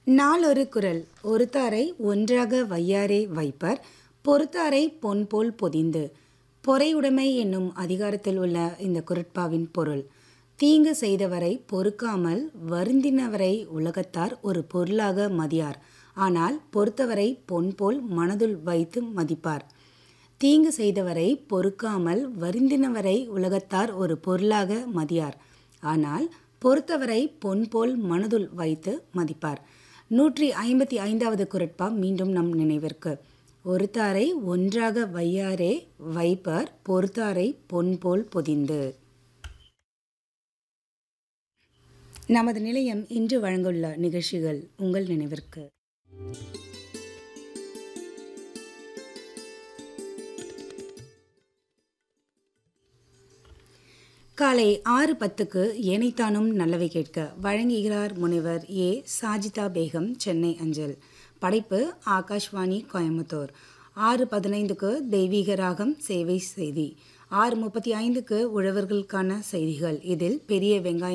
நாளொரு குரல் ஒருத்தாரை ஒன்றாக வையாரே வைப்பர் பொறுத்தாரை பொன் போல் பொதிந்து பொறையுடைமை என்னும் அதிகாரத்தில் உள்ள இந்த குரட்பாவின் பொருள் தீங்கு செய்தவரை பொறுக்காமல் வருந்தினவரை உலகத்தார் ஒரு பொருளாக மதியார் ஆனால் பொறுத்தவரை பொன் போல் மனதுள் வைத்து மதிப்பார் தீங்கு செய்தவரை பொறுக்காமல் வருந்தினவரை உலகத்தார் ஒரு பொருளாக மதியார் ஆனால் பொறுத்தவரை பொன் போல் மனதுள் வைத்து மதிப்பார் நூற்றி ஐம்பத்தி ஐந்தாவது குரட்பா மீண்டும் நம் நினைவிற்கு ஒருத்தாரை ஒன்றாக வையாரே வைப்பர் பொறுத்தாரை பொன் போல் பொதிந்து நமது நிலையம் இன்று வழங்குள்ள நிகழ்ச்சிகள் உங்கள் நினைவிற்கு காலை ஆறு பத்துக்கு ஏனைத்தானும் நல்லவை கேட்க வழங்குகிறார் முனைவர் ஏ சாஜிதா பேகம் சென்னை அஞ்சல் படைப்பு ஆகாஷ்வாணி கோயம்புத்தூர் ஆறு பதினைந்துக்கு தெய்வீக ராகம் சேவை செய்தி ஆறு முப்பத்தி ஐந்துக்கு உழவர்களுக்கான செய்திகள் இதில் பெரிய வெங்காயம்